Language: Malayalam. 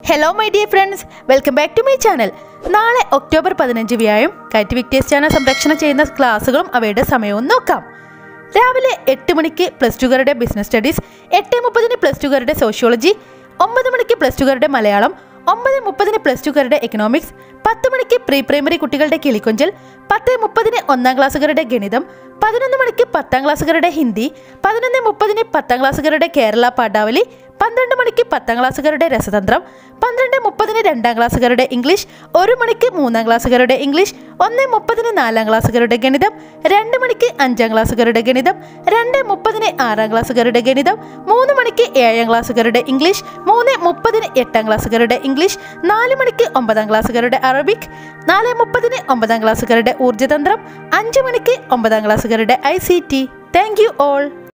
hello my dear friends welcome back to my channel നാളെ ഒക്ടോബർ പതിനഞ്ച് വ്യാഴം കൈറ്റ് വിക്ടേഴ്സ് ചാനൽ സംരക്ഷണം ചെയ്യുന്ന ക്ലാസ്സുകളും അവയുടെ സമയവും നോക്കാം രാവിലെ എട്ട് മണിക്ക് പ്ലസ് ടുകാരുടെ ബിസിനസ് സ്റ്റഡീസ് എട്ട് മുപ്പതിന് പ്ലസ് ടുകാരുടെ സോഷ്യോളജി ഒമ്പത് മണിക്ക് പ്ലസ് ടുകാരുടെ മലയാളം ഒമ്പത് മുപ്പതിന് പ്ലസ് ടുകാരുടെ എക്കണോമിക്സ് പത്ത് മണിക്ക് പ്രീ പ്രൈമറി കുട്ടികളുടെ കിളിക്കൊഞ്ചൽ പത്ത് മുപ്പതിന് ഒന്നാം ക്ലാസ്സുകാരുടെ ഗണിതം പതിനൊന്ന് മണിക്ക് പത്താം ക്ലാസ്സുകാരുടെ ഹിന്ദി പതിനൊന്ന് മുപ്പതിന് പത്താം ക്ലാസ്സുകാരുടെ കേരള പാഠാവലി പന്ത്രണ്ട് മണിക്ക് പത്താം ക്ലാസ്സുകാരുടെ രസതന്ത്രം പന്ത്രണ്ട് മുപ്പതിന് രണ്ടാം ക്ലാസ്സുകാരുടെ ഇംഗ്ലീഷ് ഒരു മണിക്ക് മൂന്നാം ക്ലാസ്സുകാരുടെ ഇംഗ്ലീഷ് ഒന്ന് മുപ്പതിന് നാലാം ക്ലാസ്സുകാരുടെ ഗണിതം രണ്ട് മണിക്ക് അഞ്ചാം ക്ലാസ്സുകാരുടെ ഗണിതം രണ്ട് മുപ്പതിന് ആറാം ക്ലാസ്സുകാരുടെ ഗണിതം മൂന്ന് മണിക്ക് ഏഴാം ക്ലാസ്സുകാരുടെ ഇംഗ്ലീഷ് മൂന്ന് മുപ്പതിന് എട്ടാം ക്ലാസ്സുകാരുടെ ഇംഗ്ലീഷ് നാല് മണിക്ക് ഒമ്പതാം ക്ലാസ്സുകാരുടെ അറബിക് നാല് മുപ്പതിന് ഒമ്പതാം ക്ലാസ്സുകാരുടെ ഊർജ്ജതന്ത്രം അഞ്ച് മണിക്ക് ഒമ്പതാം ക്ലാസ്സുകാരുടെ I C T thank you all